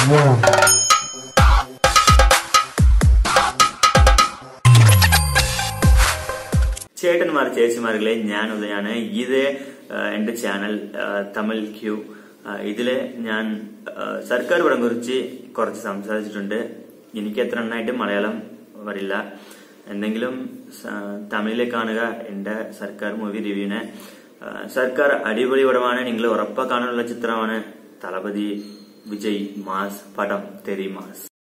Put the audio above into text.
ചേട്ടന്മാർ ചേച്ചിമാர்களെ ഞാൻ ഉദയാണ് ഇത് ആ, എന്റെ ചാനൽ ആ, തമിഴ് ക്യൂ ആ, ഇതില് ഞാൻ ആ, സർക്കാർ പടം കുറിച്ച് കുറച്ച് സംസാരിച്ചിട്ടുണ്ട് എനിക്ക് എത്ര നന്നായിട്ട് മലയാളം വരില്ല എന്തെങ്കിലും സ- തമിഴിലെ കാണുക എന്റെ സർക്കാർ മൂവി റിവ്യൂവിനെ ആ, സർക്കാർ അടിപൊളി പടമാണ് നിങ്ങൾ ഉറപ്പാ കാണാനുള്ള ചിത്രമാണ് തളപതി വിജയ് മാസ് പടം തെരി മാസ്